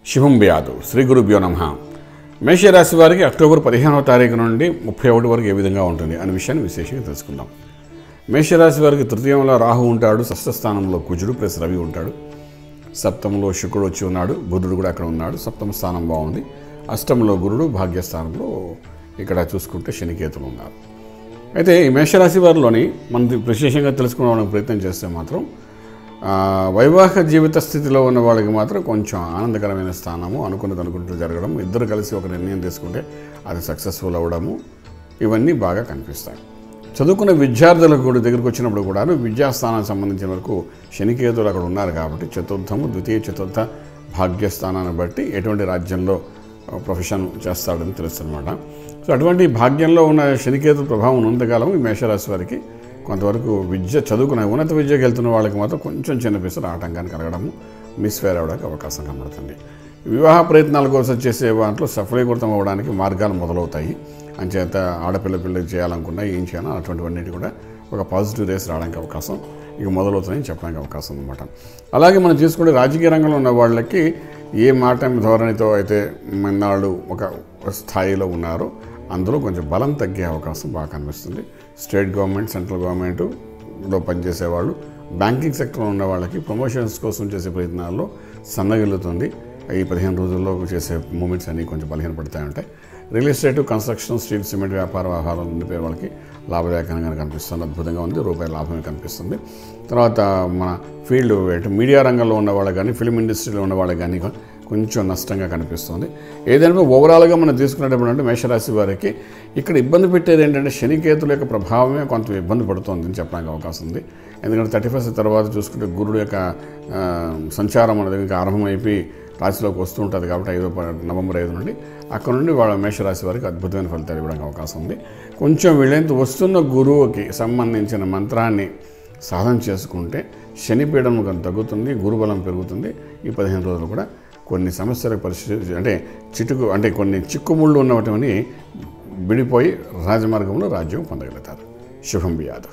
శుభం వ్యాధు శ్రీ గురుభ్యో నమ మేషరాశి వారికి అక్టోబర్ పదిహేనవ తారీఖు నుండి ముప్పై ఒకటి వరకు ఏ విధంగా ఉంటుంది అనే విషయాన్ని విశేషంగా తెలుసుకుందాం మేషరాశి వారికి తృతీయంలో రాహు ఉంటాడు షష్ఠ స్థానంలో కుజుడు ప్లస్ రవి ఉంటాడు సప్తమంలో శుక్రుడు వచ్చి ఉన్నాడు బుధుడు కూడా అక్కడ ఉన్నాడు సప్తమ స్థానం బాగుంది అష్టంలో గురుడు భాగ్యస్థానంలో ఇక్కడ చూసుకుంటే శనికేతులు ఉన్నారు అయితే ఈ మేషరాశి వారిలోని మనం విశేషంగా తెలుసుకోవడానికి ప్రయత్నం చేస్తే మాత్రం ఆ, వైవాహిక జీవిత స్థితిలో ఉన్న వాళ్ళకి మాత్రం కొంచెం ఆనందకరమైన స్థానము అనుకున్నది అనుకుంటూ జరగడం ఇద్దరు కలిసి ఒక నిర్ణయం తీసుకుంటే అది సక్సెస్ఫుల్ అవ్వడము ఇవన్నీ బాగా కనిపిస్తాయి చదువుకున్న విద్యార్థులకు కూడా దగ్గరికి వచ్చినప్పుడు కూడా విద్యాస్థానానికి సంబంధించిన వరకు శనికేతులు అక్కడ ఉన్నారు కాబట్టి చతుర్థము ద్వితీయ చతుర్థ భాగ్యస్థానాన్ని బట్టి ఎటువంటి రాజ్యంలో ప్రొఫెషన్ చేస్తాడని తెలుస్తుందన్నమాట సో అటువంటి భాగ్యంలో ఉన్న శనికేతు ప్రభావం ఉన్నంతకాలం ఈ మేషరాశి వారికి కొంతవరకు విద్య చదువుకున్న ఉన్నత విద్యకి వెళ్తున్న వాళ్ళకి మాత్రం కొంచెం చిన్న పిసరు ఆటంకాన్ని కలగడము మిస్ఫేర్ అవ్వడానికి అవకాశం కనబడుతుంది వివాహ ప్రయత్నాల కోసం చేసే వాటిలో సఫలీకృతం అవ్వడానికి మార్గాలు మొదలవుతాయి అంచేత ఆడపిల్ల పిల్లకి చేయాలనుకున్నా ఏం చేయాలో అటువంటివన్నిటి కూడా ఒక పాజిటివ్ రేస్ రావడానికి అవకాశం ఇక మొదలవుతాయని చెప్పడానికి అవకాశం అనమాట అలాగే మనం చూసుకుంటే రాజకీయ రంగంలో ఉన్న వాళ్ళకి ఏ మాట ధోరణితో అయితే మన్నాళ్ళు ఒక స్థాయిలో ఉన్నారో అందులో కొంచెం బలం తగ్గే అవకాశం బాగా కనిపిస్తుంది స్టేట్ గవర్నమెంట్ సెంట్రల్ గవర్నమెంట్లో పనిచేసే వాళ్ళు బ్యాంకింగ్ సెక్టర్లో ఉన్న వాళ్ళకి ప్రమోషన్స్ కోసం చేసే ప్రయత్నాల్లో సన్నగిల్లుతుంది ఈ పదిహేను రోజుల్లో చేసే మూమెంట్స్ అన్నీ కొంచెం బలహీనపడతాయి ఉంటాయి real estate construction steel cement వ్యాపార వ్యవహారాలు నింపే వాళ్ళకి లాభదాయకంగా కనిపిస్తుంది అద్భుతంగా ఉంది రూపాయి లాభమే కనిపిస్తుంది తర్వాత మన ఫీల్డ్ అంటే మీడియా రంగంలో ఉన్న వాళ్ళకి కానీ ఫిల్మ్ ఇండస్ట్రీలో ఉన్న వాళ్ళకి కానీ కొంచెం నష్టంగా కనిపిస్తుంది ఏదైనా ఓవరాల్గా మనం తీసుకునేటప్పుడు అంటే మేషరాశి వారికి ఇక్కడ ఇబ్బంది పెట్టేది ఏంటంటే శనికేతుల యొక్క ప్రభావమే కొంత ఇబ్బంది పడుతుంది అని చెప్పడానికి అవకాశం ఉంది ఎందుకంటే థర్టీ ఫస్ట్ తర్వాత చూసుకుంటే గురుడు యొక్క ఆ, సంచారం అనేది ఇంకా ఆరంభమైపోయి రాశిలోకి వస్తూ ఉంటుంది కాబట్టి ఐదో ప- నవంబర్ ఐదు నుండి అక్కడ నుండి వాళ్ళ మేషరాశి వారికి అద్భుతమైన ఫలితాలు ఇవ్వడానికి అవకాశం ఉంది కొంచెం వీళ్ళంత వస్తున్న గురువుకి సంబంధించిన మంత్రాన్ని సాధన చేసుకుంటే శనిపీడనం కొంత తగ్గుతుంది గురుబలం పెరుగుతుంది ఈ పదిహేను రోజులు కూడా కొన్ని సమస్యలకు పరిస్థితి అంటే చిటుకు అంటే కొన్ని చిక్కుముళ్ళు ఉన్నటువంటి విడిపోయి రాజమార్గంలో రాజ్యం పొందగలుగుతారు శుభం వ్యాధ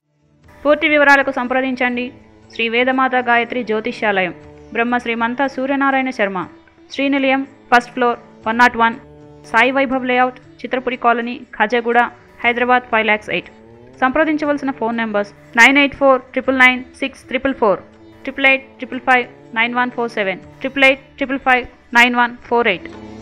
పూర్తి వివరాలకు సంప్రదించండి Shri Vedamata Gayatri Jyotishyalayam Brahma Srimantha Suryanarayana Sharma Srinilayam first floor one nought one Sai Vaibhav layout Chitrapuri colony Khajaguda Hyderabad five lakhs eight సంప్రదించవలసిన phone numbers nine eight four triple nine six triple four triple eight triple five nine one four seven triple eight triple five nine one four eight